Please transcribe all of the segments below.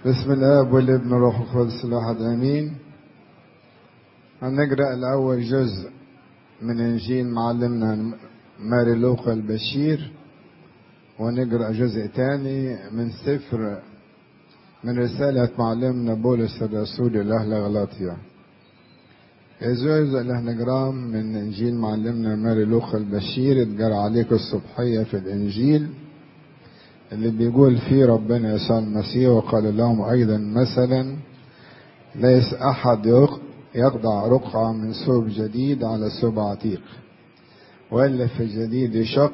بسم الاب والابن والروح القدس الاحد امين هنقرا الاول جزء من انجيل معلمنا ماري لوقا البشير ونقرا جزء تاني من سفر من رسالة معلمنا بولس الرسول لأهل غلاطيا الجزء اللي هنقراه من إنجيل معلمنا ماري لوقا البشير اتقرا عليكم الصبحية في الإنجيل اللي بيقول فيه ربنا يسوع المسيح وقال لهم أيضا مثلا ليس أحد يقطع رقعة من ثوب جديد على ثوب عتيق وإلا في الجديد يشق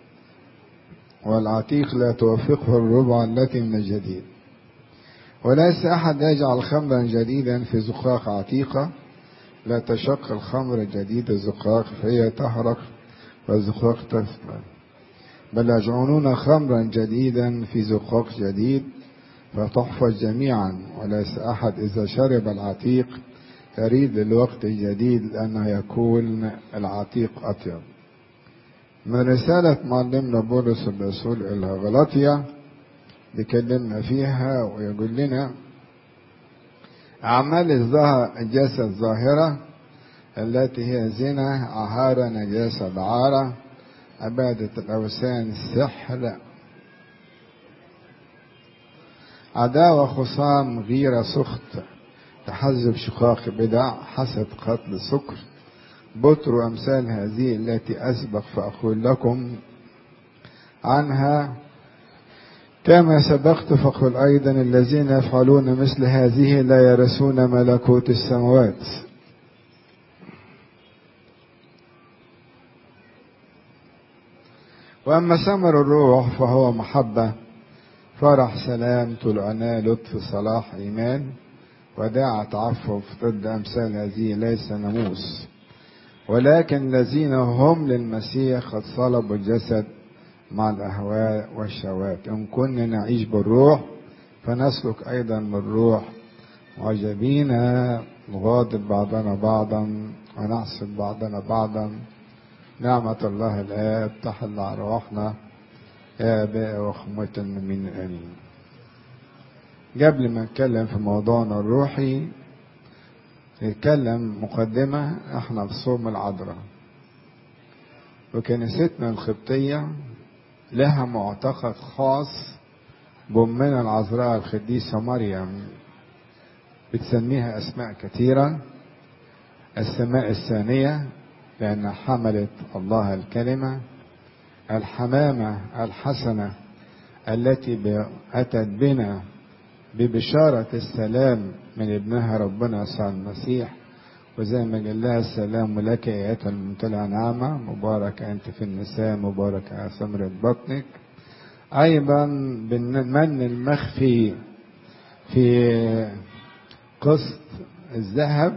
والعتيق لا توافقه الربع التي من الجديد وليس أحد يجعل خمرا جديدا في زقاق عتيقة لا تشق الخمر الجديد الزقاق فهي تحرق والزقاق تثمر بل يجعلون خمرا جديدا في زقاق جديد فتحفظ جميعا وليس أحد إذا شرب العتيق يريد للوقت الجديد لأنه يكون العتيق أطيب من رسالة معلمنا بولس الرسول إلى غلطيا بيكلمنا فيها ويقول لنا أعمال الجسد ظاهرة التي هي زنا عهارة نجاسة دعارة عبادة الأوثان السحر عداوة خصام غيرة سخط تحزب شقاق بدع حسد قتل سكر بطر أمثال هذه التي أسبق فأقول لكم عنها كما سبقت فقل أيضا الذين يفعلون مثل هذه لا يرثون ملكوت السماوات وأما ثمر الروح فهو محبة فرح سلام طول عناء لطف صلاح إيمان وداعة تعفف ضد أمثال هذه ليس ناموس ولكن الذين هم للمسيح قد صلبوا الجسد مع الأهواء والشهوات إن كنا نعيش بالروح فنسلك أيضا بالروح معجبين نغاضب بعضنا بعضا ونحسب بعضنا بعضا نعمة الله الآب تحل على روحنا يا آباء وأخواتنا من آمين قبل ما نتكلم في موضوعنا الروحي نتكلم مقدمة احنا في صوم العذراء وكنيستنا القبطية لها معتقد خاص بأمنا العذراء القديسة مريم بتسميها أسماء كثيرة السماء الثانية لأنها حملت الله الكلمة الحمامة الحسنة التي أتت بنا ببشارة السلام من ابنها ربنا يسوع المسيح وزي ما قال لها السلام لك يا الممتلئة نعمة مبارك أنت في النساء مبارك على ثمرة بطنك أيضا بالمن المخفي في قسط الذهب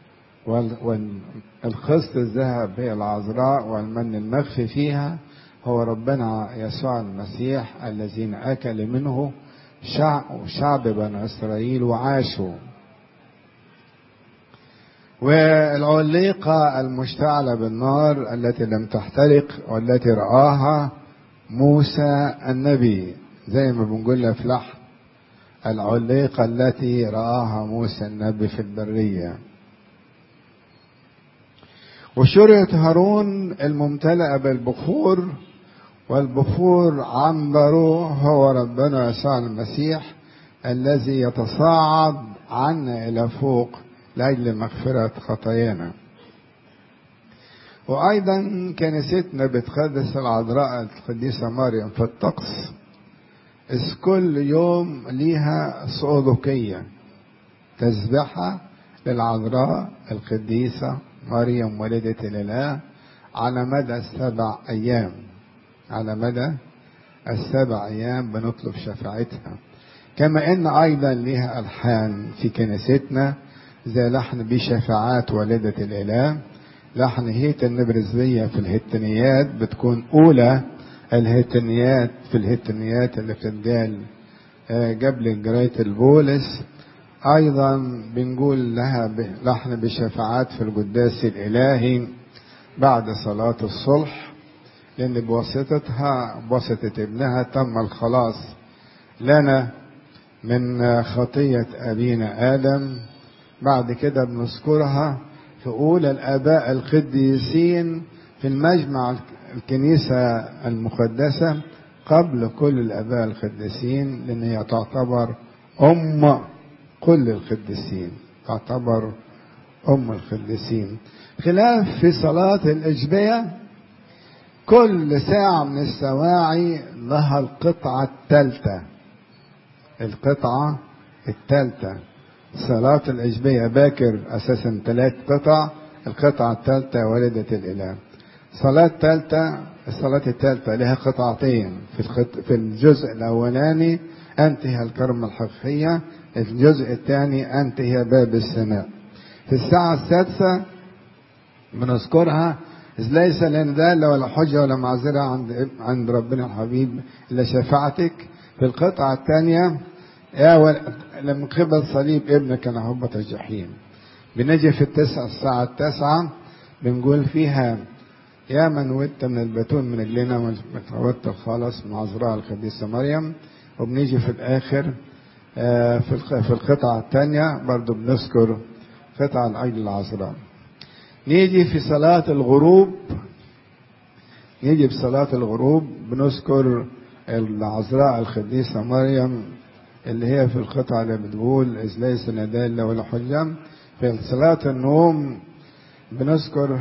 والقسط الذهب هي العذراء والمن المخفي فيها هو ربنا يسوع المسيح الذين أكل منه شعب, شعب بني إسرائيل وعاشوا والعليقة المشتعلة بالنار التي لم تحترق والتي رآها موسى النبي زي ما بنقول في لحن العليقة التي رآها موسى النبي في البرية وشرية هارون الممتلئة بالبخور والبخور عنبره هو ربنا يسوع المسيح الذي يتصاعد عنا إلى فوق لأجل مغفرة خطايانا وأيضا كنيستنا بتقدس العذراء القديسة مريم في الطقس إذ كل يوم ليها صعودكية تسبحة للعذراء القديسة مريم والدة الإله على مدى السبع أيام على مدى السبع أيام بنطلب شفاعتها كما إن أيضا لها ألحان في كنيستنا زي لحن بشفاعات والدة الإله لحن هيت النبرزية في الهتنيات بتكون أولى الهتنيات في الهتنيات اللي بتتقال قبل قراية البولس أيضا بنقول لها لحن بشفاعات في القداس الإلهي بعد صلاة الصلح لأن بواسطتها بواسطة ابنها تم الخلاص لنا من خطية أبينا آدم بعد كده بنذكرها في أولى الآباء القديسين في المجمع الكنيسة المقدسة قبل كل الآباء القديسين لأن هي تعتبر أم كل القديسين تعتبر أم القديسين خلاف في صلاة الإجبية كل ساعة من السواعي لها القطعة الثالثة القطعة الثالثة صلاة الإجبية باكر أساسا ثلاث قطع القطعة الثالثة والدة الإله صلاة الثالثة الصلاة الثالثة لها قطعتين في الخط... في الجزء الأولاني أنت هي الكرمة الحقيقية الجزء الثاني أنت هي باب السماء في الساعة السادسة بنذكرها إذ ليس لنا دالة ولا حجة ولا معذرة عند عند ربنا الحبيب إلا شفاعتك في القطعة الثانية يا ول... من قبل صليب ابنك نهبة الجحيم بنجي في التسعة الساعة التاسعة بنقول فيها يا من ودت من البتون من اجلنا متودت خالص من عذراء القديسة مريم وبنيجي في الآخر في القطعة الثانية برضو بنذكر قطعة لأجل العذراء نيجي في صلاة الغروب نيجي في صلاة الغروب بنذكر العذراء القديسة مريم اللي هي في القطعة اللي بتقول إذ ليس ندالة ولا حجة في صلاة النوم بنذكر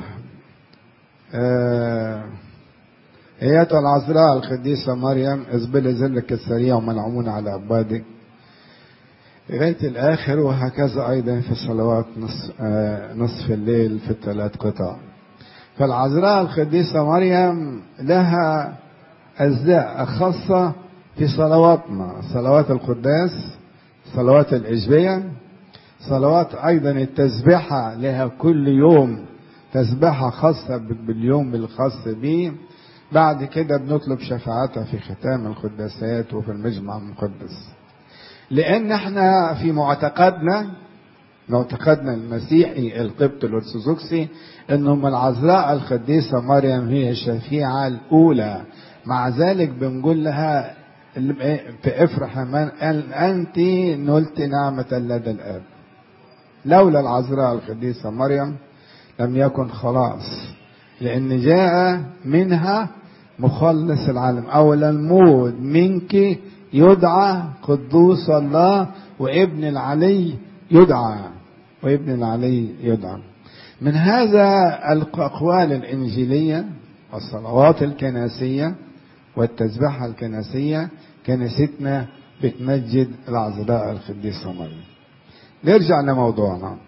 آه ايتها العذراء القديسة مريم اذبل ذلك السريع وملعون على عبادك لغاية الآخر وهكذا أيضا في صلوات نصف, آه نصف الليل في الثلاث قطع فالعذراء القديسة مريم لها أجزاء خاصة في صلواتنا صلوات القداس صلوات الإجبية صلوات أيضا التسبيحة لها كل يوم تسبيحة خاصة باليوم الخاص به بعد كده بنطلب شفاعتها في ختام القداسات وفي المجمع المقدس لأن احنا في معتقدنا معتقدنا المسيحي القبط الأرثوذكسي أنهم العذراء القديسة مريم هي الشفيعة الأولى مع ذلك بنقول لها افرح من أنت نلت نعمة لدى الآب لولا العذراء القديسة مريم لم يكن خلاص لأن جاء منها مخلص العالم أولا الموت منك يدعى قدوس الله وابن العلي يدعى وابن العلي يدعى من هذا الأقوال الإنجيلية والصلوات الكنسية والتسبحة الكنسية كنيستنا بتمجد العذراء القديسة مريم نرجع لموضوعنا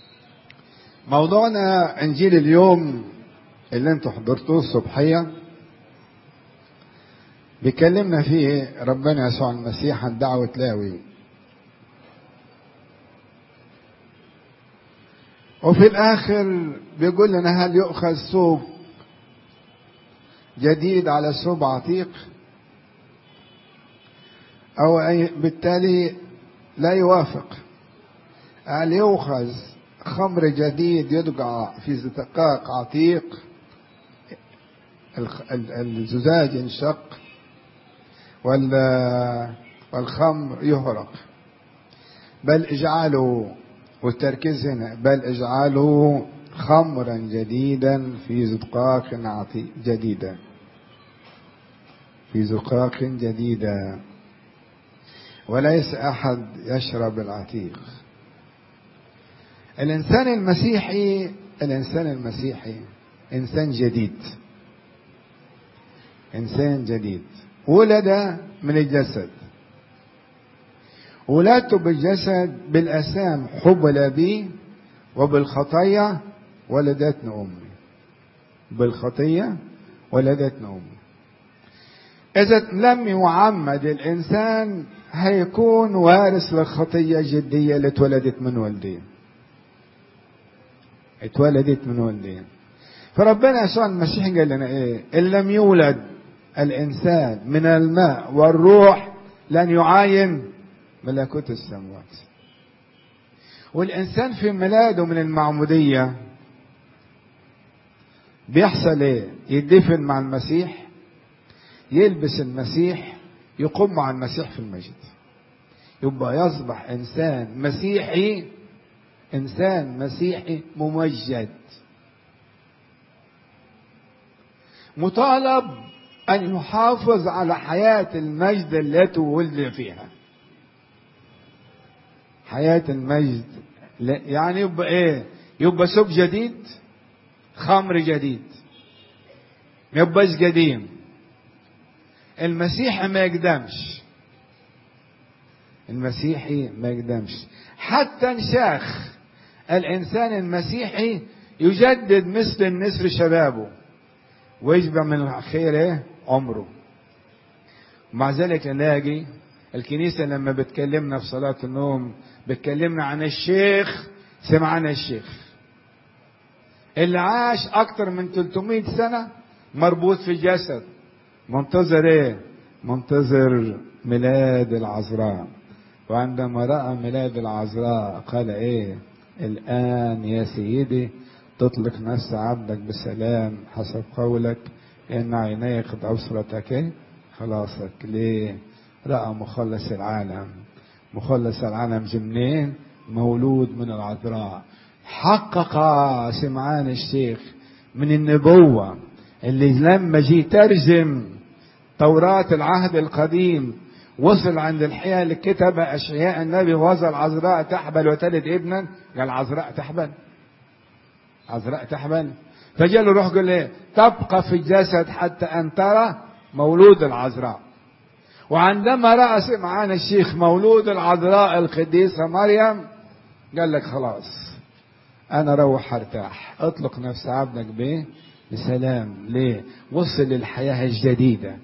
موضوعنا انجيل اليوم اللي انتوا حضرتوه الصبحيه بيكلمنا فيه ربنا يسوع المسيح عن دعوة لاوي وفي الآخر بيقول لنا هل يؤخذ ثوب جديد على ثوب عتيق أو أي بالتالي لا يوافق هل يؤخذ خمر جديد يدقع في زقاق عتيق الزجاج ينشق والخمر يهرق بل اجعلوا والتركيز هنا بل اجعلوا خمرا جديدا في زقاق جديدة في زقاق جديدة وليس أحد يشرب العتيق الإنسان المسيحي الإنسان المسيحي إنسان جديد إنسان جديد ولد من الجسد ولادته بالجسد بالأسام حبل بي وبالخطية ولدتنا أمي بالخطية ولدتنا أمي إذا لم يعمد الإنسان هيكون وارث للخطية الجدية اللي اتولدت من والديه اتولدت من والديه فربنا يسوع المسيح قال لنا ايه ان لم يولد الانسان من الماء والروح لن يعاين ملكوت السماوات والانسان في ميلاده من المعموديه بيحصل ايه يدفن مع المسيح يلبس المسيح يقوم مع المسيح في المجد يبقى يصبح انسان مسيحي انسان مسيحي ممجد مطالب ان يحافظ على حياه المجد التي ولد فيها حياه المجد يعني يبقى ايه يبقى سب جديد خمر جديد ما يبقاش قديم المسيحي ما يقدمش المسيحي ما يقدمش حتى انشاخ الانسان المسيحي يجدد مثل النسر شبابه ويشبع من الخير ايه عمره مع ذلك نلاقي الكنيسة لما بتكلمنا في صلاة النوم بتكلمنا عن الشيخ سمعنا الشيخ اللي عاش أكتر من 300 سنة مربوط في الجسد منتظر ايه منتظر ميلاد العذراء وعندما رأى ميلاد العذراء قال ايه الآن يا سيدي تطلق نفس عبدك بسلام حسب قولك إن عيني قد أبصرتك إيه؟ خلاصك ليه رأى مخلص العالم مخلص العالم منين مولود من العذراء حقق سمعان الشيخ من النبوة اللي لما جي ترجم توراة العهد القديم وصل عند الحياة اللي كتب أشعياء النبي وهذا العذراء تحبل وتلد ابنا قال عذراء تحبل عذراء تحبل فجاء له روح قال له تبقى في الجسد حتى أن ترى مولود العذراء وعندما رأى سمعان الشيخ مولود العذراء القديسة مريم قال لك خلاص أنا روح ارتاح اطلق نفس عبدك بيه بسلام ليه وصل للحياة الجديدة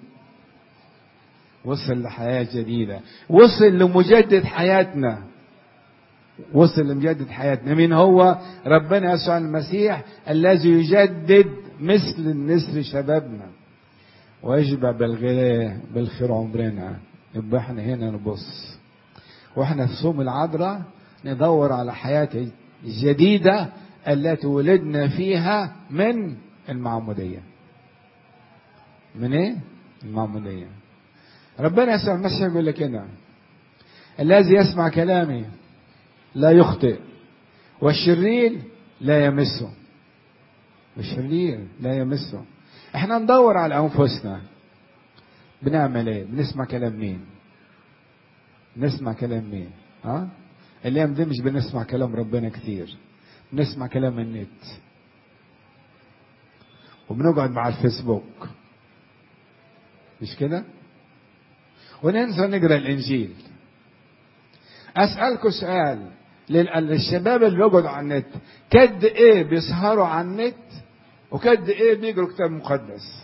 وصل لحياة جديدة وصل لمجدد حياتنا وصل لمجدد حياتنا مين هو ربنا يسوع المسيح الذي يجدد مثل النسر شبابنا ويشبع بالغير بالخير عمرنا يبقى احنا هنا نبص واحنا في صوم العذراء ندور على حياة جديدة التي ولدنا فيها من المعمودية من ايه المعمودية ربنا يسوع المسيح يقول لك هنا الذي يسمع كلامي لا يخطئ والشرير لا يمسه والشرير لا يمسه احنا ندور على انفسنا بنعمل ايه بنسمع كلام مين نسمع كلام مين ها الايام دي مش بنسمع كلام ربنا كتير بنسمع كلام النت وبنقعد مع الفيسبوك مش كده وننسى نقرا الانجيل اسالكم سؤال للشباب اللي بيقعدوا على النت كد ايه بيسهروا على النت وكد ايه بيقروا كتاب مقدس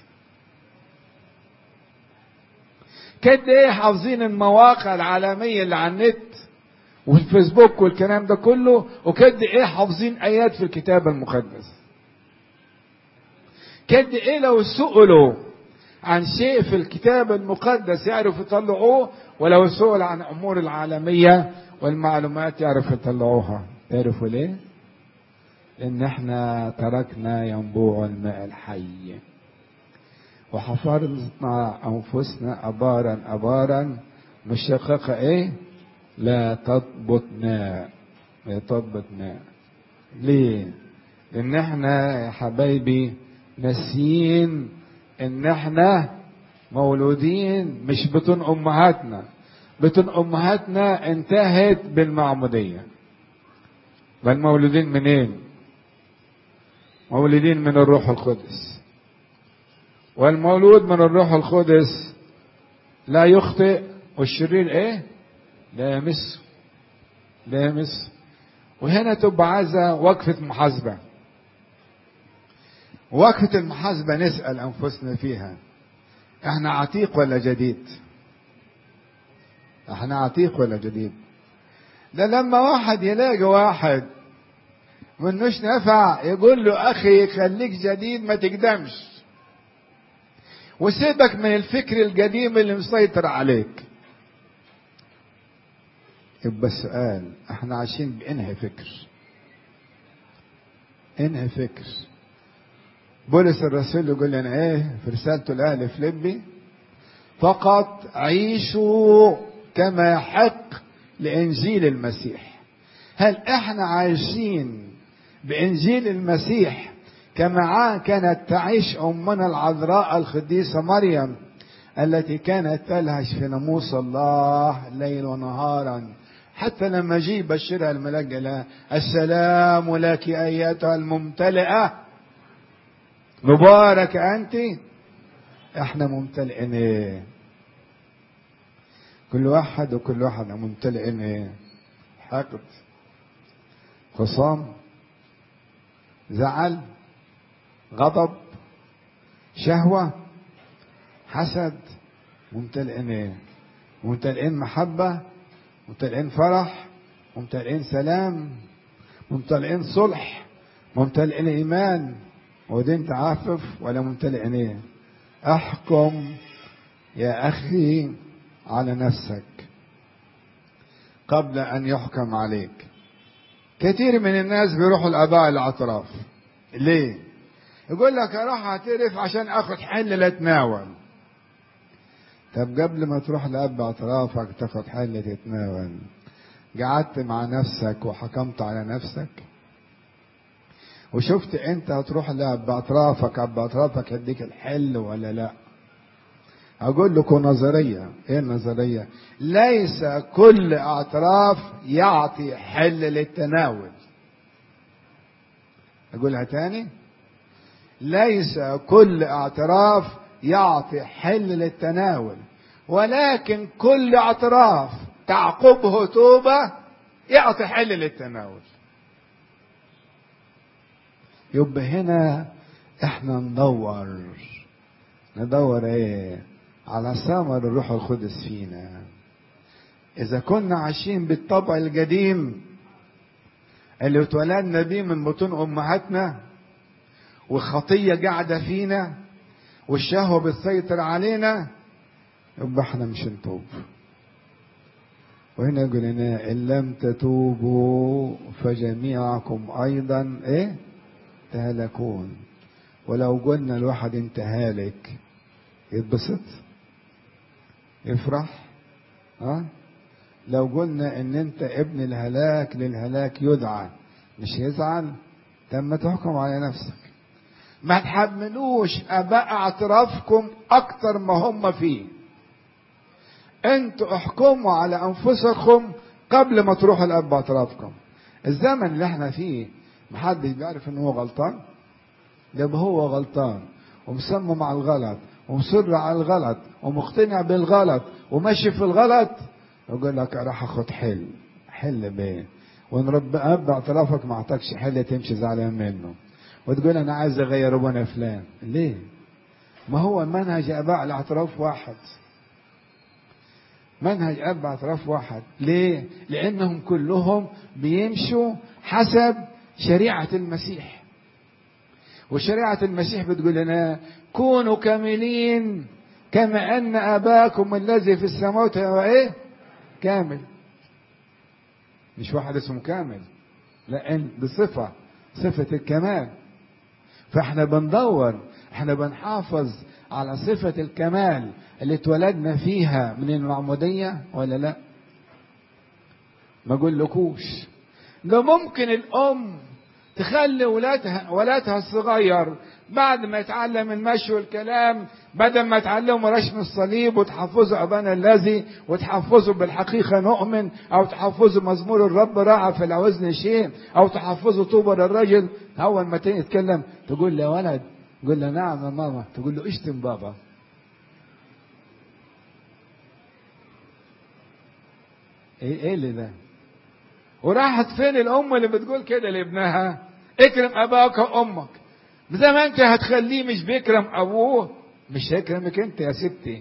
كد ايه حافظين المواقع العالميه اللي على النت والفيسبوك والكلام ده كله وكد ايه حافظين ايات في الكتاب المقدس كد ايه لو سئلوا عن شيء في الكتاب المقدس يعرفوا يطلعوه ولو سئل عن امور العالميه والمعلومات يعرفوا يطلعوها تعرفوا ليه لان احنا تركنا ينبوع الماء الحي وحفرنا انفسنا ابارا ابارا مشققه ايه لا تضبط ماء لا تضبط ماء ليه لان احنا يا حبايبي ناسيين ان احنا مولودين مش بطن امهاتنا بطن امهاتنا انتهت بالمعموديه بل مولودين منين مولودين من الروح القدس والمولود من الروح القدس لا يخطئ والشرير ايه لا يمسه لا يمسه وهنا تبقى عايزه وقفه محاسبه وقفة المحاسبة نسأل أنفسنا فيها احنا عتيق ولا جديد احنا عتيق ولا جديد ده لما واحد يلاقي واحد منوش نفع يقول له اخي خليك جديد ما تقدمش وسيبك من الفكر القديم اللي مسيطر عليك يبقى السؤال احنا عايشين بانهي فكر انهي فكر بولس الرسول يقول لنا ايه في رسالته لاهل فيليبي فقط عيشوا كما يحق لإنجيل المسيح هل احنا عايشين بإنجيل المسيح كما كانت تعيش أمنا العذراء القديسة مريم التي كانت تلهج في ناموس الله ليل ونهارا حتى لما جه بشرها الملاك قال السلام لك ايتها الممتلئه مبارك انت احنا ممتلئين ايه كل واحد وكل واحد ممتلئين ايه حقد خصام زعل غضب شهوه حسد ممتلئين ايه ممتلئين محبه ممتلئين فرح ممتلئين سلام ممتلئين صلح ممتلئين ايمان ودين تعافف ولا ممتلئين ايه احكم يا اخي على نفسك قبل ان يحكم عليك كثير من الناس بيروحوا الاباء الاطراف ليه يقول لك اروح اعترف عشان اخد حل لا اتناول طب قبل ما تروح لأب اعترافك تاخد حل تتناول قعدت مع نفسك وحكمت على نفسك وشفت انت هتروح لأب اعترافك أب اعترافك يديك الحل ولا لا أقول لكم نظرية إيه النظرية ليس كل اعتراف يعطي حل للتناول أقولها تاني ليس كل اعتراف يعطي حل للتناول ولكن كل اعتراف تعقبه توبة يعطي حل للتناول يبقى هنا احنا ندور ندور ايه على ثمر الروح القدس فينا اذا كنا عايشين بالطبع القديم اللي اتولدنا بيه من بطون امهاتنا والخطيه قاعده فينا والشهوة بتسيطر علينا يبقى احنا مش نتوب وهنا يقول لنا ان لم تتوبوا فجميعكم ايضا ايه تهلكون ولو قلنا الواحد انت هالك يتبسط يفرح ها لو قلنا ان انت ابن الهلاك للهلاك يدعى مش يزعل تم تحكم على نفسك ما تحملوش اباء اعترافكم اكتر ما هم فيه انتوا احكموا على انفسكم قبل ما تروحوا لاب اعترافكم الزمن اللي احنا فيه محدش بيعرف ان هو غلطان يبقى هو غلطان ومصمم على الغلط ومصر على الغلط ومقتنع بالغلط وماشي في الغلط يقول لك راح اخد حل حل بيه وان رب اب اعترافك ما اعطاكش حل تمشي زعلان منه وتقول انا عايز اغير ابونا فلان ليه ما هو منهج اباء الاعتراف واحد منهج اب اعتراف واحد ليه لانهم كلهم بيمشوا حسب شريعه المسيح وشريعه المسيح بتقول لنا كونوا كاملين كما ان اباكم الذي في السماوات هو ايه كامل مش واحد اسمه كامل لان بصفه صفه الكمال فاحنا بندور احنا بنحافظ على صفة الكمال اللي اتولدنا فيها من المعمودية ولا لا ما اقولكوش ده ممكن الام تخلي ولادها ولادها الصغير بعد ما يتعلم المشي والكلام بدل ما يتعلموا رسم الصليب وتحفظوا ابانا الذي وتحفظوا بالحقيقه نؤمن او تحفظوا مزمور الرب راعى في العوزن شيء او تحفظوا طوبى للرجل اول ما تيجي تتكلم تقول له يا ولد تقول له نعم يا ماما تقول له اشتم بابا ايه ايه اللي ده وراحت فين الام اللي بتقول كده لابنها اكرم اباك وامك زي ما انت هتخليه مش بيكرم ابوه مش هيكرمك انت يا ستي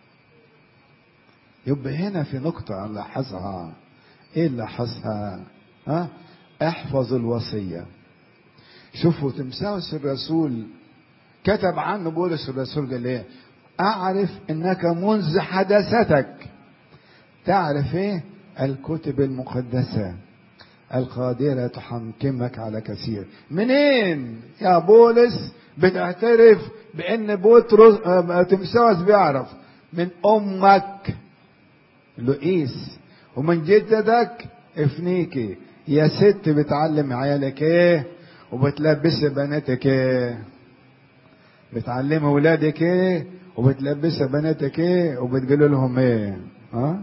يبقى هنا في نقطة نلاحظها ايه نلاحظها ها احفظ الوصية شوفوا تمساوس الرسول كتب عنه بولس الرسول قال ايه اعرف انك منذ حدثتك تعرف ايه الكتب المقدسة القادرة تحكمك على كثير منين يا بولس بتعترف بان بطرس تمساوس بيعرف من امك لؤيس ومن جدتك افنيكي يا ست بتعلم عيالك ايه وبتلبسي بناتك ايه بتعلمي ولادك ايه وبتلبسي بناتك ايه وبتقول لهم ايه ها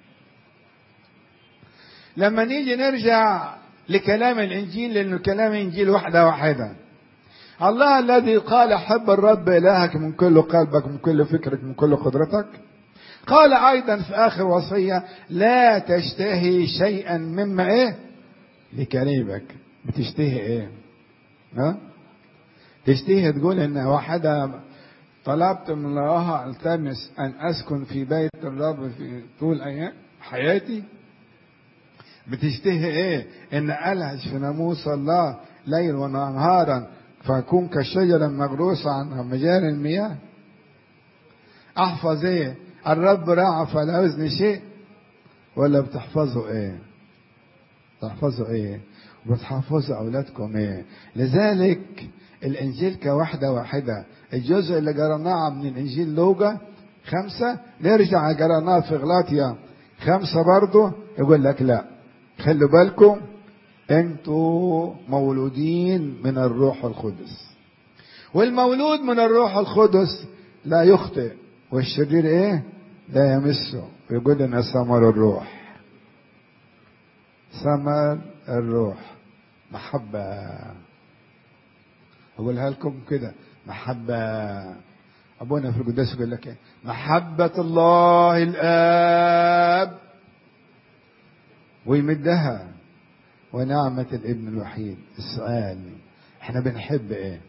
لما نيجي نرجع لكلام الانجيل لانه كلام الانجيل واحده واحده الله الذي قال حب الرب الهك من كل قلبك من كل فكرك من كل قدرتك قال ايضا في اخر وصيه لا تشتهي شيئا مما ايه لقريبك بتشتهي ايه ها تشتهي تقول ان واحده طلبت من الله التمس ان اسكن في بيت الرب في طول ايام حياتي بتشتهي ايه ان الهج في ناموس الله ليل ونهارا فاكون كالشجره المغروسه عن مجاري المياه احفظ ايه الرب راعى فلا يزني شيء ولا بتحفظوا ايه تحفظوا ايه وبتحفظوا اولادكم ايه لذلك الانجيل كوحده واحده الجزء اللي قرأناه من الانجيل لوقا خمسة نرجع قرأناه في غلاطيا خمسة برضه يقول لك لا خلوا بالكم انتوا مولودين من الروح القدس والمولود من الروح القدس لا يخطئ والشرير ايه لا يمسه يقول لنا ثمر الروح ثمر الروح محبة أقولها لكم كده محبة أبونا في القداس يقول لك إيه؟ محبة الله الآب ويمدها ونعمة الابن الوحيد السؤال احنا بنحب ايه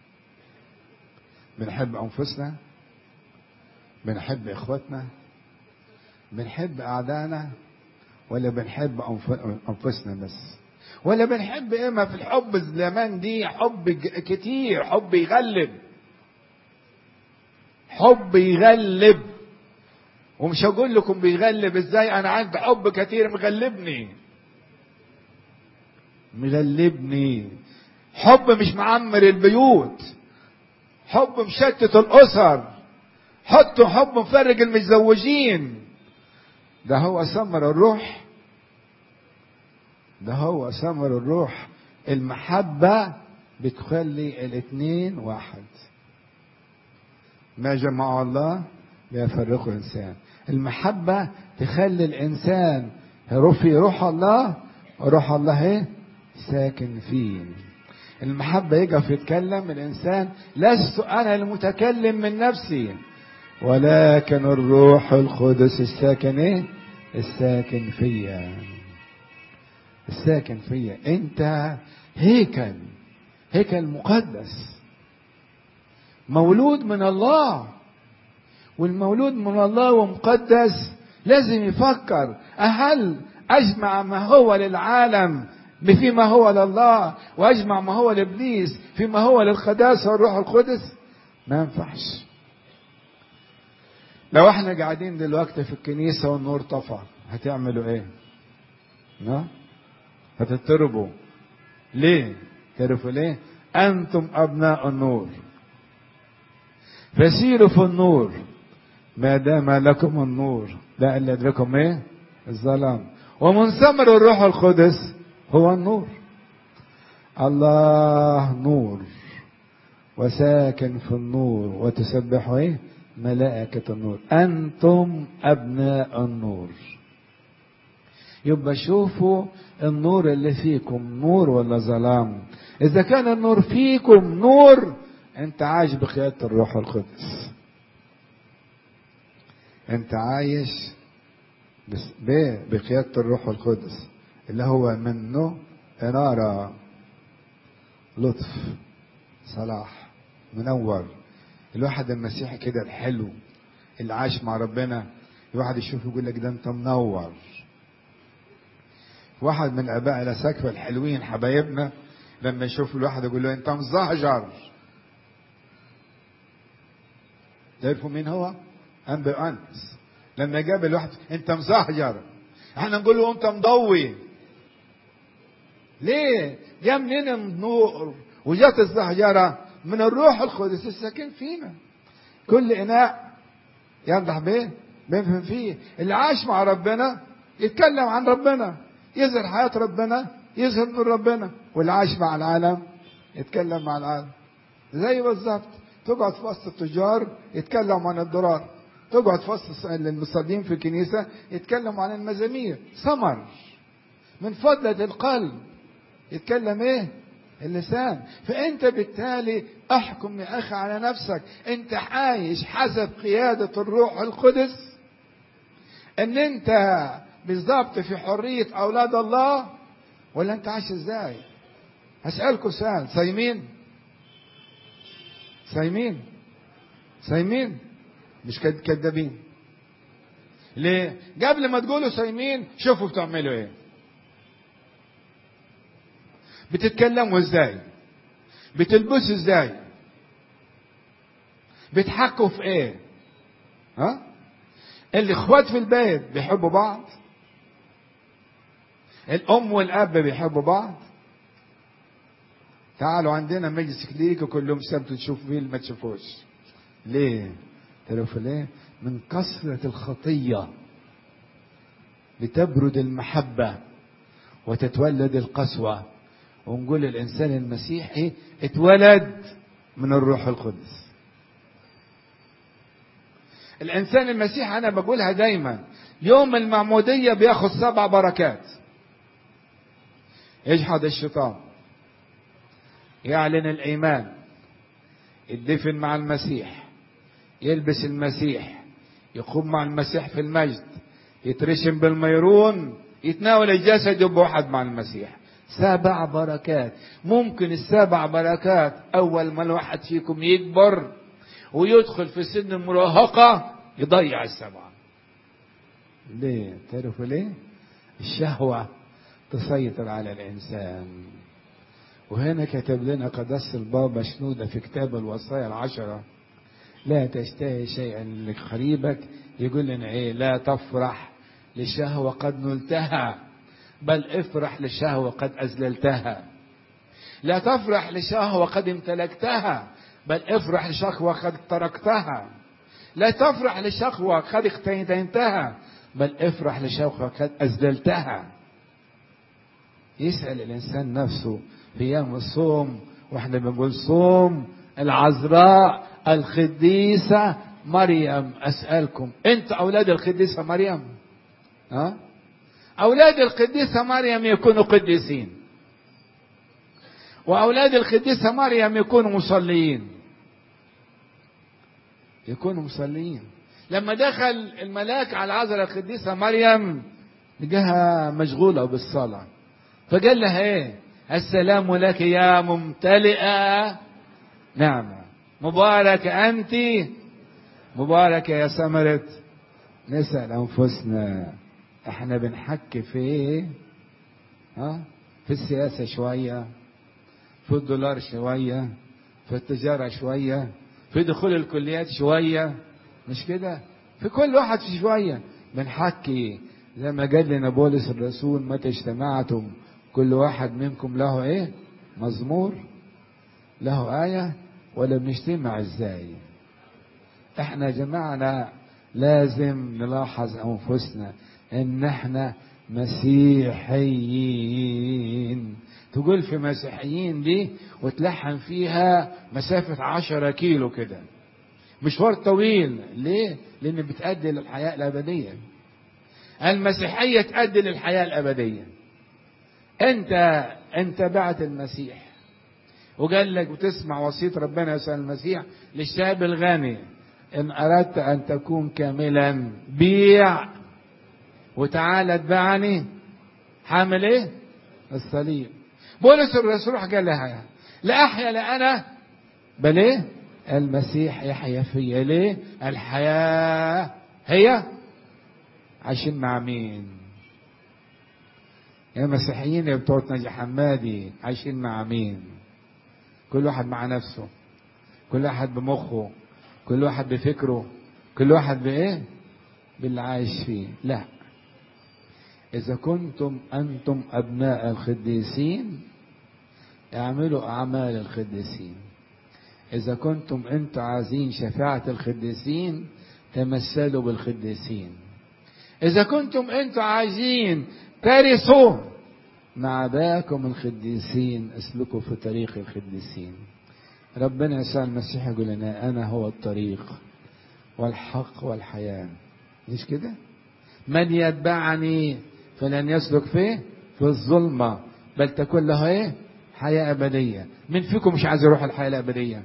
بنحب انفسنا بنحب اخواتنا بنحب اعدائنا ولا بنحب انفسنا بس ولا بنحب ايه ما في الحب زمان دي حب كتير حب يغلب حب يغلب ومش هقول لكم بيغلب ازاي انا عندي حب كتير مغلبني مغلبني حب مش معمر البيوت حب مشتت الاسر حطوا حب مفرق المتزوجين ده هو ثمر الروح ده هو ثمر الروح المحبة بتخلي الاتنين واحد ما جمع الله لا يفرقه الإنسان المحبة تخلي الإنسان في روح الله وروح الله ايه ساكن فيه المحبة يقف يتكلم الإنسان لست أنا المتكلم من نفسي ولكن الروح القدس الساكن ايه الساكن فيا الساكن فيا انت هيكل هيكل مقدس مولود من الله والمولود من الله ومقدس لازم يفكر هل اجمع ما هو للعالم فيما هو لله واجمع ما هو لابليس فيما هو للقداسه والروح القدس ما ينفعش لو احنا قاعدين دلوقتي في الكنيسه والنور طفى هتعملوا ايه؟ ها؟ هتضطربوا ليه؟ تعرفوا ليه؟ انتم ابناء النور فسيروا في النور ما دام لكم النور لا الا لكم ايه؟ الظلام ومن ثمر الروح القدس هو النور الله نور وساكن في النور وتسبحوا ايه؟ ملائكة النور أنتم أبناء النور يبقى شوفوا النور اللي فيكم نور ولا ظلام إذا كان النور فيكم نور أنت عايش بقيادة الروح القدس أنت عايش بقيادة الروح القدس اللي هو منه إنارة لطف صلاح منور الواحد المسيحي كده الحلو اللي عايش مع ربنا الواحد يشوف يقول لك ده انت منور واحد من اباء الاساكفه الحلوين حبايبنا لما يشوف الواحد يقول له انت مزهجر تعرفوا مين هو؟ انبي انس لما جاب الواحد انت مزهجر احنا نقول له انت مضوي ليه؟ جاء منين النور وجات الزهجره من الروح القدس الساكن فينا كل اناء ينضح به بيفهم فيه اللي عاش مع ربنا يتكلم عن ربنا يظهر حياة ربنا يظهر نور ربنا واللي عايش مع العالم يتكلم مع العالم زي بالظبط تقعد في وسط التجار يتكلم عن الضرار تقعد في وسط المصلين في الكنيسة يتكلم عن المزامير ثمر من فضلة القلب يتكلم ايه اللسان فانت بالتالي احكم يا اخي على نفسك انت عايش حسب قيادة الروح القدس ان انت بالضبط في حرية اولاد الله ولا انت عايش ازاي هسألكم سؤال صايمين صايمين صايمين مش كدابين ليه قبل ما تقولوا صايمين شوفوا بتعملوا ايه بتتكلموا ازاي بتلبسوا ازاي بتحكوا في ايه ها الاخوات في البيت بيحبوا بعض الام والاب بيحبوا بعض تعالوا عندنا مجلس كليك وكل يوم سبت تشوف فيه ما تشوفوش ليه تعرفوا ليه من كثرة الخطية بتبرد المحبة وتتولد القسوة ونقول الإنسان المسيحي اتولد من الروح القدس الإنسان المسيحي أنا بقولها دايما يوم المعمودية بياخد سبع بركات يجحد الشيطان يعلن الإيمان يدفن مع المسيح يلبس المسيح يقوم مع المسيح في المجد يترشم بالميرون يتناول الجسد يبقى واحد مع المسيح سبع بركات ممكن السبع بركات أول ما الواحد فيكم يكبر ويدخل في سن المراهقة يضيع السبعة ليه تعرفوا ليه الشهوة تسيطر على الإنسان وهنا كتب لنا قدس البابا شنودة في كتاب الوصايا العشرة لا تشتهي شيئا لقريبك يقول لنا ايه لا تفرح لشهوة قد نلتها بل افرح لشهوة قد أزللتها لا تفرح لشهوة قد امتلكتها بل افرح لشهوة قد تركتها لا تفرح لشهوة قد اختينتها بل افرح لشهوة قد أزللتها يسأل الإنسان نفسه في أيام الصوم واحنا بنقول صوم العذراء القديسة مريم أسألكم أنت أولاد القديسة مريم ها أولاد القديسة مريم يكونوا قديسين وأولاد القديسة مريم يكونوا مصليين يكونوا مصليين لما دخل الملاك على العذراء القديسة مريم لقاها مشغولة بالصلاة فقال لها ايه السلام لك يا ممتلئة نعمة مبارك أنت مبارك يا ثمرة نسأل أنفسنا احنا بنحكي في ايه ها في السياسة شوية في الدولار شوية في التجارة شوية في دخول الكليات شوية مش كده في كل واحد في شوية بنحكي زي ما قال لنا بولس الرسول متى اجتمعتم كل واحد منكم له ايه مزمور له آية ولا بنجتمع ازاي احنا يا جماعة لازم نلاحظ انفسنا ان احنا مسيحيين تقول في مسيحيين دي وتلحن فيها مسافة عشرة كيلو كده مشوار طويل ليه لان بتأدي للحياة الابدية المسيحية تأدي للحياة الابدية انت انت بعت المسيح وقال لك وتسمع وصية ربنا يسأل المسيح للشاب الغني ان اردت ان تكون كاملا بيع وتعالى اتبعني حامل ايه الصليب بولس الرسول قال لها لا احيا لا انا بل ايه المسيح يحيا فيا ليه الحياة هي عايشين مع مين يا مسيحيين يا بتوع نجي حمادي عايشين مع مين كل واحد مع نفسه كل واحد بمخه كل واحد بفكره كل واحد بايه باللي عايش فيه لا إذا كنتم أنتم أبناء القديسين اعملوا أعمال القديسين إذا كنتم أنتم عايزين شفاعة القديسين تمثلوا بالقديسين إذا كنتم أنتم عايزين ترثوا مع باكم القديسين اسلكوا في طريق القديسين ربنا يسوع المسيح يقول لنا أنا هو الطريق والحق والحياة مش كده من يتبعني فلن يسلك فيه في الظلمة بل تكون له ايه حياة أبدية من فيكم مش عايز يروح الحياة الأبدية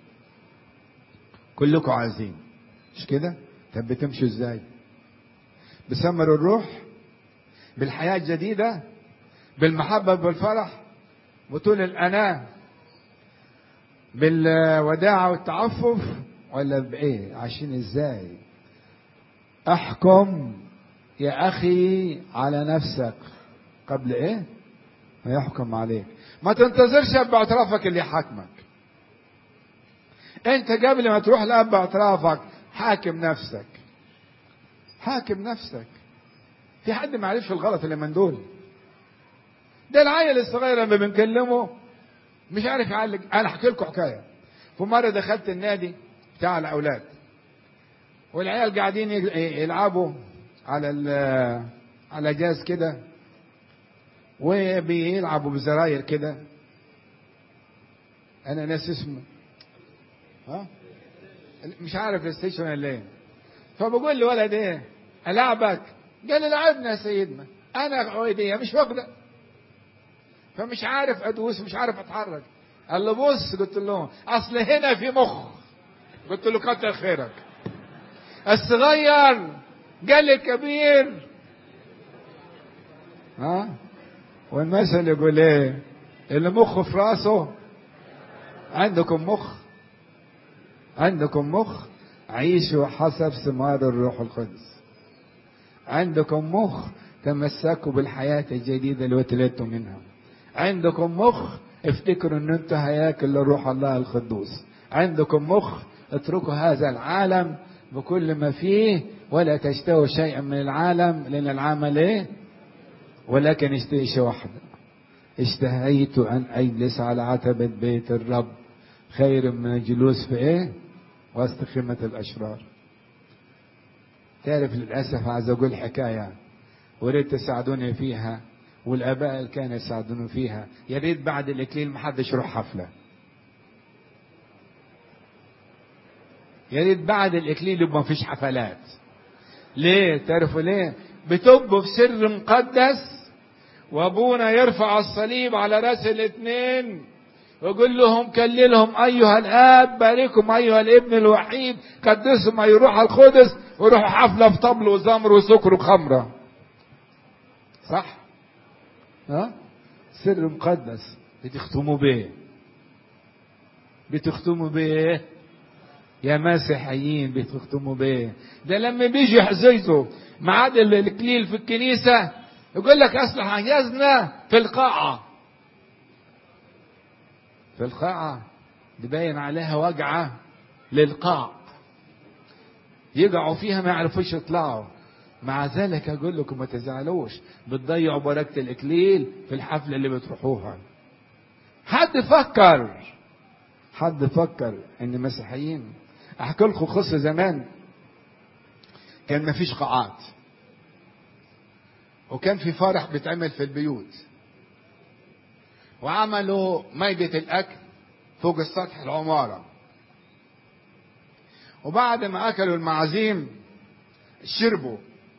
كلكم عايزين مش كده طب بتمشوا ازاي بثمر الروح بالحياة الجديدة بالمحبة بالفرح بطول الأناة بالوداعة والتعفف ولا بإيه عايشين إزاي أحكم يا أخي على نفسك قبل إيه ما يحكم عليك ما تنتظرش أب اعترافك اللي يحاكمك أنت قبل ما تروح لأب اعترافك حاكم نفسك حاكم نفسك في حد ما عرفش الغلط اللي من دول ده العيل الصغير لما بنكلمه مش عارف يعالج انا احكي لكم حكايه في مره دخلت النادي بتاع الاولاد والعيال قاعدين يلعبوا على على جاز كده وبيلعبوا بزراير كده انا ناس اسمه ها مش عارف بلاي ستيشن ولا ايه فبقول لولد ايه العبك قال لي لعبنا يا سيدنا انا ايديا مش واخده فمش عارف ادوس مش عارف اتحرك قال له بص قلت له اصل هنا في مخ قلت له كتر خيرك الصغير قال الكبير ها والمثل يقول ايه اللي مخه في راسه عندكم مخ عندكم مخ عيشوا حسب ثمار الروح القدس عندكم مخ تمسكوا بالحياة الجديدة اللي اتولدتوا منها عندكم مخ افتكروا ان انتوا هياكل لروح الله القدوس عندكم مخ اتركوا هذا العالم بكل ما فيه ولا تشتهوا شيئا من العالم لان العمل ايه ولكن اشتهي شيء واحد اشتهيت ان اجلس على عتبة بيت الرب خير من الجلوس في ايه وسط خيمة الاشرار تعرف للاسف عايز اقول حكايه وريت تساعدوني فيها والاباء اللي كانوا يساعدوني فيها يا ريت بعد الاكليل ما حدش يروح حفله يا ريت بعد الاكليل يبقى ما فيش حفلات ليه تعرفوا ليه بتبقوا في سر مقدس وابونا يرفع الصليب على راس الاثنين ويقول لهم كللهم ايها الاب باركهم ايها الابن الوحيد قدسهم ايها الروح القدس ويروحوا حفله في طبل وزمر وسكر وخمره صح ها سر مقدس بتختموا بيه بتختموا بيه يا مسيحيين بتختموا بيه ده لما بيجي يحززوا ميعاد الاكليل في الكنيسه يقول لك اصل حجزنا في القاعه في القاعه دي باين عليها وجعه للقاع يقعوا فيها ما يعرفوش يطلعوا مع ذلك اقول لكم ما تزعلوش بتضيعوا بركه الاكليل في الحفله اللي بتروحوها حد فكر حد فكر ان مسيحيين احكي لكم قصه زمان كان ما فيش قاعات وكان في فرح بيتعمل في البيوت وعملوا مائدة الأكل فوق السطح العمارة وبعد ما أكلوا المعازيم شربوا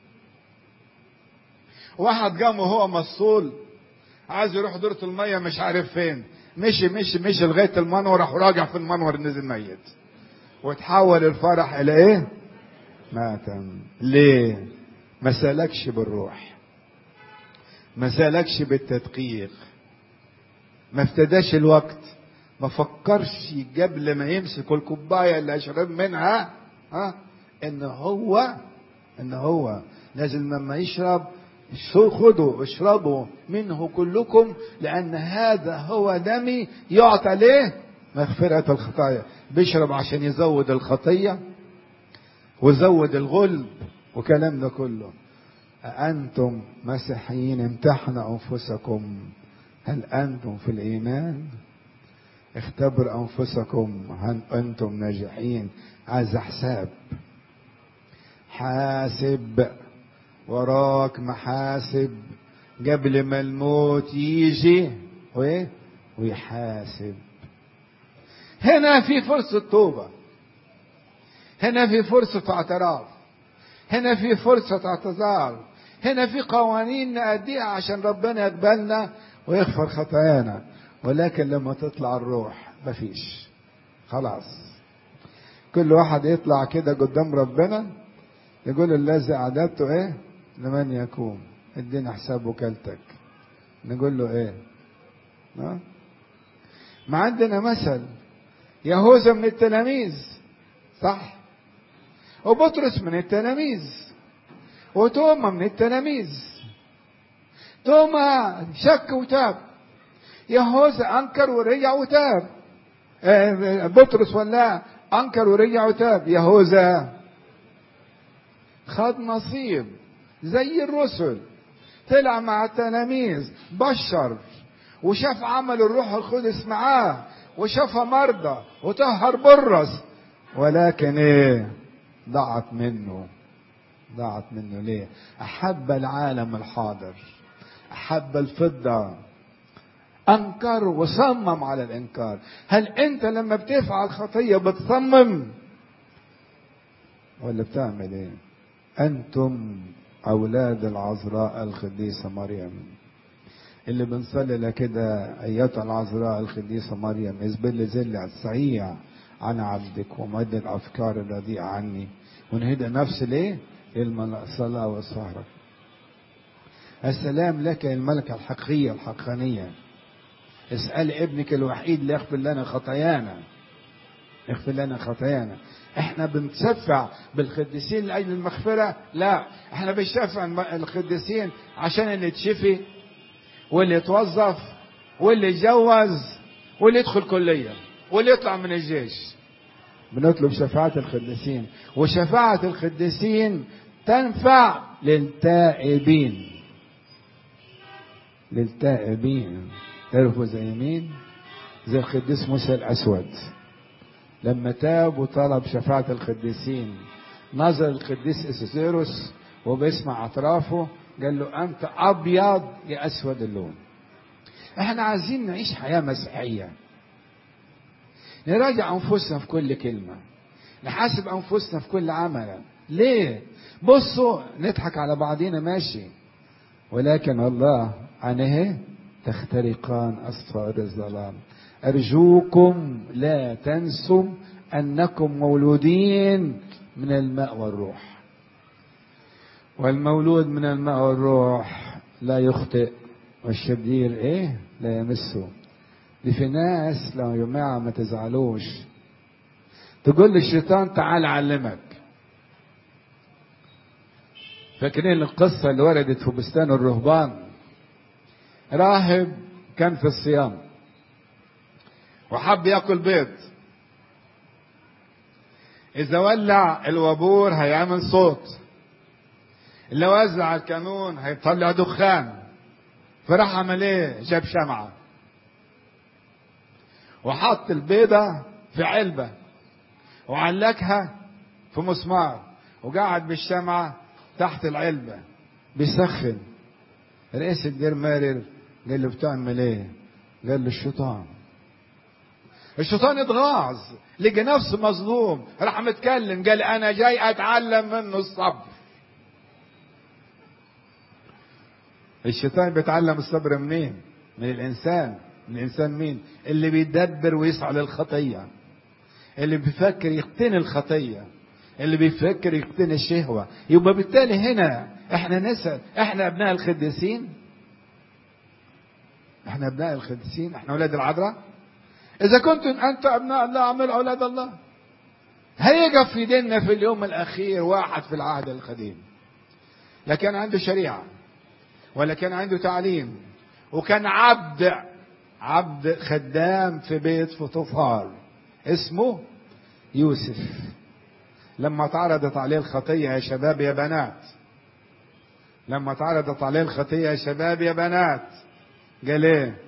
واحد قام وهو مسطول عايز يروح دورة المية مش عارف فين مشي مشي مشي لغاية المنور راح راجع في المنور نزل ميت وتحول الفرح إلى إيه؟ ماتم ليه؟ ما سالكش بالروح ما سالكش بالتدقيق ما افتداش الوقت ما فكرش قبل ما يمسك الكوباية اللي هيشرب منها ها ان هو ان هو لازم لما يشرب خذوا اشربوا منه كلكم لان هذا هو دمي يعطى ليه مغفرة الخطايا بيشرب عشان يزود الخطية ويزود الغلب وكلام ده كله أأنتم مسيحيين امتحنوا أنفسكم هل أنتم في الإيمان اختبر أنفسكم هل أنتم ناجحين عايز حساب حاسب وراك محاسب قبل ما الموت يجي وايه ويحاسب هنا في فرصة توبة هنا في فرصة اعتراف هنا في فرصة اعتذار هنا في قوانين نأديها عشان ربنا يقبلنا ويغفر خطايانا ولكن لما تطلع الروح مفيش خلاص كل واحد يطلع كده قدام ربنا يقول الذي أعددته ايه لمن يكون ادينا حساب وكالتك نقول له ايه ها ما عندنا مثل يهوذا من التلاميذ صح وبطرس من التلاميذ وتوما من التلاميذ توما شك وتاب يهوذا انكر ورجع وتاب بطرس ولا انكر ورجع وتاب يهوذا خد نصيب زي الرسل طلع مع التلاميذ بشر وشاف عمل الروح القدس معاه وشاف مرضى وطهر برص ولكن ايه ضاعت منه ضاعت منه ليه احب العالم الحاضر احب الفضه انكر وصمم على الانكار هل انت لما بتفعل خطيه بتصمم ولا بتعمل ايه انتم اولاد العذراء القديسه مريم اللي بنصلي لها كده ايتها العذراء القديسه مريم اذبل زل السعيع عن عبدك ومد الافكار الرديئه عني ونهدى نفس ليه الصلاه والسهره السلام لك يا الملكه الحقيقيه الحقانيه اسال ابنك الوحيد ليغفر لنا خطايانا يغفر لنا خطايانا احنا بنتشفع بالقديسين لاجل المغفره لا احنا بنشفع القديسين عشان اللي يتشفي واللي يتوظف واللي يتجوز واللي يدخل كليه واللي يطلع من الجيش بنطلب شفاعة القديسين وشفاعة القديسين تنفع للتائبين للتائبين تعرفوا زي مين زي القديس موسى الأسود لما تاب وطلب شفاعة القديسين نظر القديس إسيسيروس وبيسمع أطرافه قال له أنت أبيض يا أسود اللون احنا عايزين نعيش حياة مسيحية نراجع أنفسنا في كل كلمة نحاسب أنفسنا في كل عمل ليه بصوا نضحك على بعضينا ماشي ولكن الله عنه تخترقان أسرار الظلام أرجوكم لا تنسوا أنكم مولودين من الماء والروح والمولود من الماء والروح لا يخطئ والشرير ايه لا يمسه دي في ناس لو يا جماعة ما تزعلوش تقول للشيطان تعال أعلمك فاكرين القصة اللي وردت في بستان الرهبان راهب كان في الصيام وحب ياكل بيض إذا ولع الوابور هيعمل صوت اللي وزع الكانون هيطلع دخان فراح عمل ايه؟ جاب شمعة وحط البيضة في علبة وعلقها في مسمار وقعد بالشمعة تحت العلبة بيسخن رئيس الدير مارر قال له بتعمل ايه؟ قال له الشيطان الشيطان اتغاظ لقى نفسه مظلوم راح متكلم قال انا جاي اتعلم منه الصبر الشيطان بيتعلم الصبر منين من الانسان من الانسان مين اللي بيدبر ويسعى للخطيه اللي بيفكر يقتني الخطيه اللي بيفكر يقتني الشهوه يبقى بالتالي هنا احنا نسال احنا ابناء القديسين احنا ابناء القديسين احنا اولاد العذراء اذا كنتم انت ابناء الله اعملوا اولاد الله هيقف في ديننا في اليوم الاخير واحد في العهد القديم لكن عنده شريعه ولا كان عنده تعليم وكان عبد عبد خدام في بيت فطوفار اسمه يوسف لما اتعرضت عليه الخطية يا شباب يا بنات لما اتعرضت عليه الخطية يا شباب يا بنات قال ايه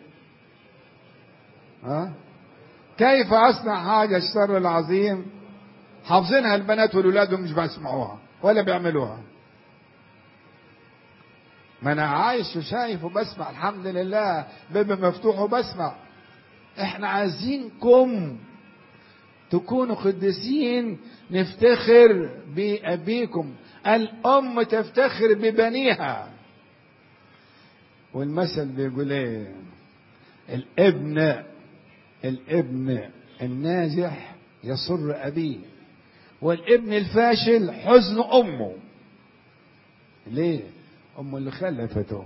ها كيف اصنع هذا الشر العظيم حافظينها البنات والولاد ومش بيسمعوها ولا بيعملوها ما انا عايش وشايف وبسمع الحمد لله باب مفتوح وبسمع احنا عايزينكم تكونوا قديسين نفتخر بأبيكم الأم تفتخر ببنيها والمثل بيقول ايه الابن الابن الناجح يسر أبيه والابن الفاشل حزن أمه ليه أمه اللي خلفته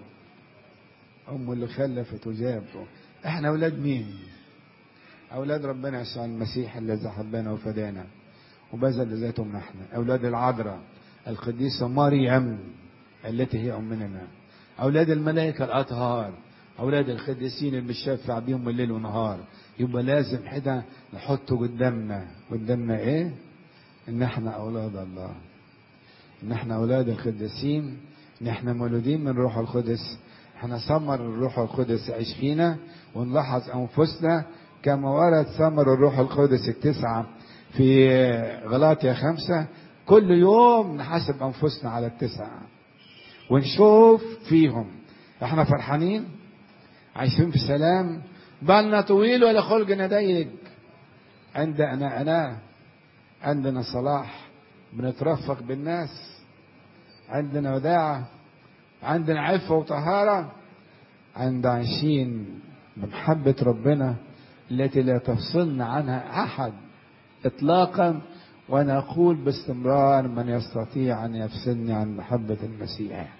أمه اللي خلفته جابته احنا أولاد مين أولاد ربنا يسوع المسيح الذي حبنا وفدانا وبذل ذاته من احنا أولاد العذراء القديسة مريم التي هي أمنا أولاد الملائكة الأطهار أولاد القديسين اللي بنشفع بيهم الليل ونهار يبقى لازم حدا نحطه قدامنا قدامنا إيه؟ إن إحنا أولاد الله إن إحنا أولاد القديسين إن إحنا مولودين من روح القدس إحنا ثمر الروح القدس يعيش فينا ونلاحظ أنفسنا كما ورد ثمر الروح القدس التسعة في غلاطيا خمسة كل يوم نحاسب أنفسنا على التسعة ونشوف فيهم احنا فرحانين عايشين في سلام بالنا طويل ولا خلقنا ضيق عندنا أنا عندنا صلاح بنترفق بالناس عندنا وداعة عندنا عفة وطهارة عند عايشين بمحبة ربنا التي لا تفصلنا عنها أحد إطلاقا وأنا أقول باستمرار من يستطيع أن يفصلني عن محبة المسيح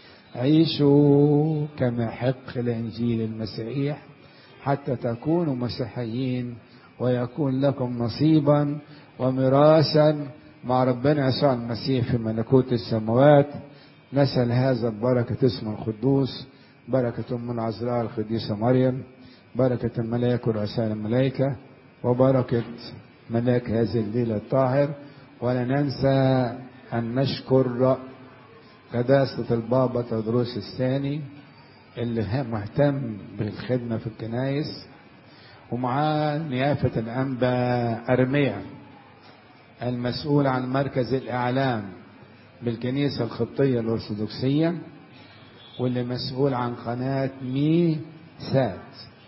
عيشوا كما يحق لإنجيل المسيح حتى تكونوا مسيحيين ويكون لكم نصيبا وميراثا مع ربنا يسوع المسيح في ملكوت السماوات نسأل هذا ببركة اسم القدوس بركة أم العذراء القديسة مريم بركة الملائكة ورؤساء الملائكة وبركة ملاك هذه الليلة الطاهر ولا ننسى أن نشكر قداسة البابا تدروس الثاني اللي مهتم بالخدمة في الكنايس ومعاه نيافة الأنبا أرميا المسؤول عن مركز الإعلام بالكنيسة القبطية الأرثوذكسية واللي مسؤول عن قناة مي سات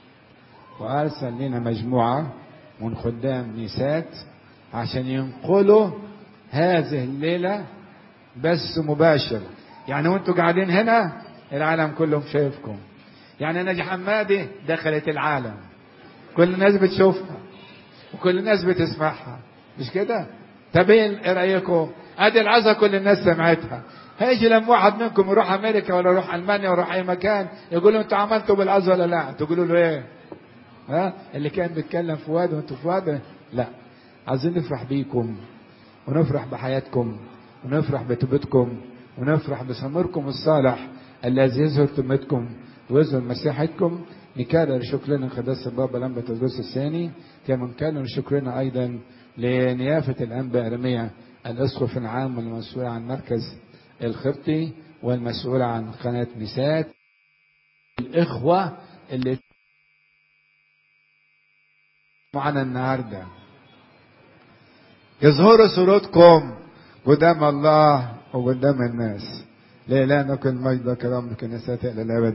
وأرسل لنا مجموعة من خدام ميسات عشان ينقلوا هذه الليلة بس مباشر يعني وانتوا قاعدين هنا العالم كلهم شايفكم يعني نجي حمادي دخلت العالم كل الناس بتشوفها وكل الناس بتسمعها مش كده طب ايه رايكم ادي العظه كل الناس سمعتها هيجي لما واحد منكم يروح امريكا ولا يروح المانيا ويروح اي مكان يقول له انتوا عملتوا بالعظه ولا لا تقولوا له ايه ها اللي كان بيتكلم في واد وانتوا في واد لا عايزين نفرح بيكم ونفرح بحياتكم ونفرح بتوبتكم ونفرح بثمركم الصالح الذي يظهر تمتكم ويظهر مسيحتكم نكرر شكرنا قداسة البابا لمبة الجزء الثاني كما نكرر شكرنا أيضا لنيافة الأنبا أرميا الأسقف العام والمسؤول عن مركز الخبطي والمسؤول عن قناة نسات الإخوة اللي معنا النهاردة يظهروا صورتكم قدام الله وقدام الناس لإلهنا كل مجد وكرم كنيسة إلى الأبد